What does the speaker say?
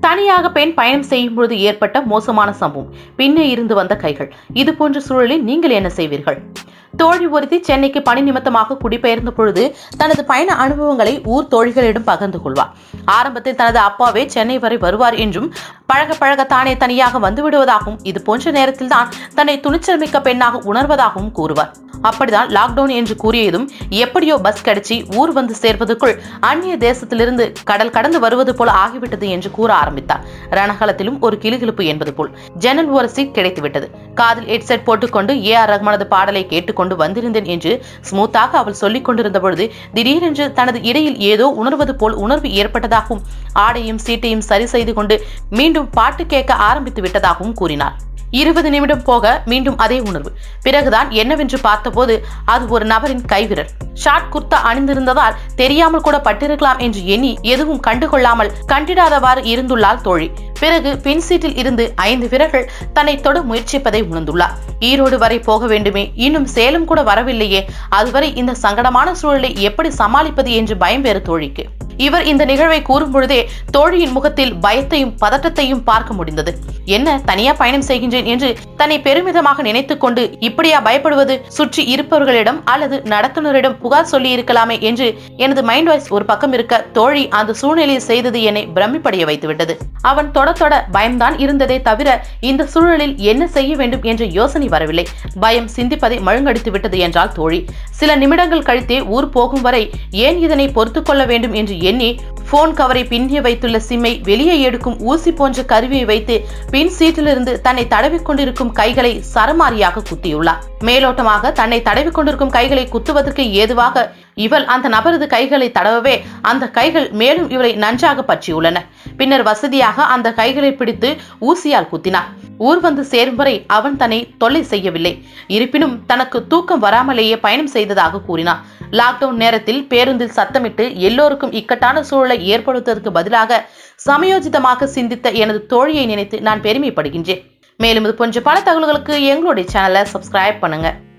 தனியாக பெண் பயணம் செய்யும் பொழுது ஏற்பட்ட மோசமான சம்பவம் பின்னே இருந்து வந்த கைகள் இது போன்ற சூழலில் நீங்கள் என்ன செய்வீர்கள் தோழி ஒருத்தி சென்னைக்கு பணி நிமித்தமாக குடிபெயர்ந்த பொழுது தனது பயண அனுபவங்களை ஊர் தோழிகளிடம் பகிர்ந்து கொள்வார் ஆரம்பத்தில் தனது அப்பாவே சென்னை வரை வருவார் என்றும் பழக பழக தானே தனியாக வந்து விடுவதாகவும் இது போன்ற நேரத்தில் தான் தன்னை துணிச்சல் மிக்க பெண்ணாக உணர்வதாகவும் கூறுவார் அப்படிதான் லாக்டவுன் என்று கூறியதும் எப்படியோ பஸ் கிடைச்சி ஊர் வந்து சேர்வதற்குள் அந்நிய தேசத்திலிருந்து கடல் கடந்து வருவது போல ஆகிவிட்டது என்று கூற ஆரம்பித்தார் ரணகலத்திலும் ஒரு கிளுகிழுப்பு என்பது போல் ஜன்னல் ஒரு சீட் கிடைத்துவிட்டது காதில் ஹெட்செட் போட்டுக்கொண்டு ஏ ஆர் ரஹ்மானது பாடலை கேட்டுக்கொண்டு வந்திருந்தேன் என்று ஸ்மூத்தாக அவள் சொல்லிக் கொண்டிருந்த பொழுது திடீரென்று தனது இடையில் ஏதோ உணர்வது போல் உணர்வு ஏற்பட்டதாகவும் ஆடையும் சீட்டையும் சரி செய்து கொண்டு மீண்டும் பாட்டு கேட்க ஆரம்பித்து விட்டதாகவும் கூறினார் இருபது நிமிடம் போக மீண்டும் அதே உணர்வு பிறகுதான் என்னவென்று பார்த்தபோது அது ஒரு நபரின் கைவிரல் ஷார்ட் குர்த்தா அணிந்திருந்ததால் தெரியாமல் கூட பட்டிருக்கலாம் என்று எண்ணி எதுவும் கண்டுகொள்ளாமல் கண்டிடாதவாறு இருந்துள்ளாள் தோழி பிறகு பின் சீட்டில் இருந்து ஐந்து விரல்கள் தன்னை தொட முயற்சிப்பதை உணர்ந்துள்ளார் ஈரோடு வரை போக வேண்டுமே இன்னும் சேலம் கூட வரவில்லையே அதுவரை இந்த சங்கடமான சூழலை எப்படி சமாளிப்பது என்று பயம் வேறு தோழிக்கு இவர் இந்த நிகழ்வை கூறும் பொழுதே தோழியின் முகத்தில் பயத்தையும் பதட்டத்தையும் பார்க்க முடிந்தது என்ன தனியா பயணம் செய்கின்றேன் என்று தன்னை பெருமிதமாக நினைத்துக் கொண்டு இப்படியா பயப்படுவது சுற்றி இருப்பவர்களிடம் அல்லது நடத்துனரிடம் புகார் சொல்லி இருக்கலாமே என்று எனது மைண்ட் வாய்ஸ் ஒரு பக்கம் இருக்க தோழி அந்த சூழ்நிலையை செய்தது என்னை பிரமிப்படைய வைத்துவிட்டது அவன் தொட தொட பயம்தான் இருந்ததே தவிர இந்த சூழலில் என்ன செய்ய வேண்டும் என்ற யோசனை வரவில்லை பயம் சிந்திப்பதை மழுங்கடித்து விட்டது என்றால் தோழி சில நிமிடங்கள் கழித்தே ஊர் போகும் வரை ஏன் இதனை பொறுத்துக் கொள்ள வேண்டும் என்று எண்ணி போன் கவரை பின்னிய வைத்துள்ள சிம்மை வெளியே எடுக்கும் ஊசி போன்ற கருவியை வைத்து பின் சீட்டிலிருந்து தன்னை தடவிக் கொண்டிருக்கும் கைகளை சரமாரியாக குத்தியுள்ளார் மேலோட்டமாக தன்னை தடவிக் கொண்டிருக்கும் கைகளை குத்துவதற்கு ஏதுவாக இவள் அந்த நபரது கைகளை தடவவே அந்த கைகள் மேலும் இவரை நன்றாக பற்றியுள்ளன பின்னர் வசதியாக அந்த கைகளை பிடித்து ஊசியால் குத்தினார் ஊர் வந்து சேரும் வரை அவன் தன்னை தொல்லை செய்யவில்லை இருப்பினும் தனக்கு தூக்கம் வராமலேயே பயணம் செய்ததாக கூறினார் லாக்டவுன் நேரத்தில் பேருந்தில் சத்தமிட்டு எல்லோருக்கும் இக்கட்டான சூழலை ஏற்படுத்துவதற்கு பதிலாக சமயோஜிதமாக சிந்தித்த எனது தோழியை நினைத்து நான் பெருமைப்படுகின்றேன் மேலும் இது போன்ற பல தகவல்களுக்கு எங்களுடைய சேனலை சப்ஸ்கிரைப் பண்ணுங்க